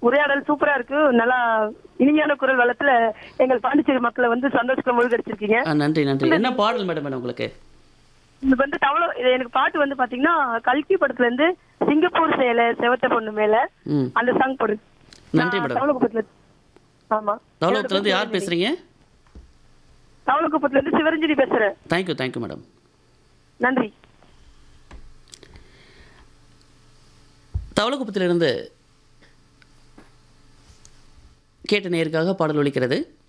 உரையாடல் சூப்பரா இருக்கு நல்லா இனிமையான குரல் வளத்துல எங்கள் பாண்டிச்சேரி மக்களை வந்து சந்தோஷத்துல மூழ்கடிச்சிருக்கீங்க ஆ, நன்றி நன்றி என்ன பாடல் மேடம் வேணும் உங்களுக்கு இது வந்து தவள இது எனக்கு பாட்டு வந்து பாத்தீங்கன்னா கல்கி படத்துல இருந்து சிங்கப்பூர் சேலை செவத்த பொண்ணு மேல ம் அந்த சாங் போடு நன்றி நான் மேடம் தவளக்குப்பத்துல ஆமா தவளத்துலேருந்து யார் பேசுறீங்க தவளக்குப்பத்துல இருந்து சிவரஞ்சனி பேசுறேன் தேங்க்யூ தேங்க்யூ மேடம் நன்றி தவளக்குப்பத்திலிருந்து கேட்ட நேருக்காக பாடல் ஒலிக்கிறது